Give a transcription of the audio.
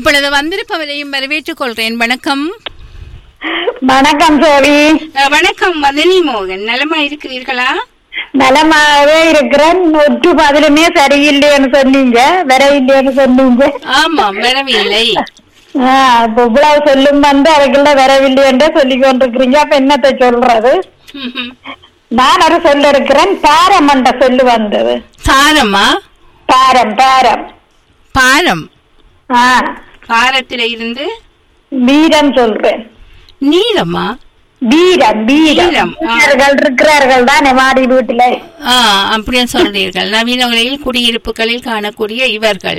இப்பொழுது வந்திருப்பவரையும் வரவேற்றுக் கொள்கிறேன் வணக்கம் வணக்கம் சோழி அஹ், வணக்கம் மதனி மோகன் நலமா இருக்கிறீர்களா நலமாவே இருக்கிறேன் ஒற்று பதிலுமே சரியில்லைன்னு சொன்னீங்க வர இல்லைன்னு சொன்னீங்க ஆமாம் வரவில்லை ஆ, இப்ப இவ்வளவு சொல்லும் வந்து அதுக்குள்ள வரவில்லைன்னு சொல்லி கொண்டிருக்கிறீங்க அப்ப என்னத்தை சொல்றது ம்ஹும். நான் ஒரு சொல்ல இருக்கிறேன் பாரம் என்ற சொல்லு வந்தது சாரமா பாரம் பாரம் பாரம் ஆ பாரத்தில இருந்து வீரம் சொல்றேன் நீளமா வீரம் வீரம் வீரம், ஆ. வீரர்கள் இருக்கிறார்கள் தானே மாடி வீட்டுல ஆ அப்படியே சொல்றீர்கள் நவீன உலகில் குடியிருப்புகளில் காணக்கூடிய இவர்கள்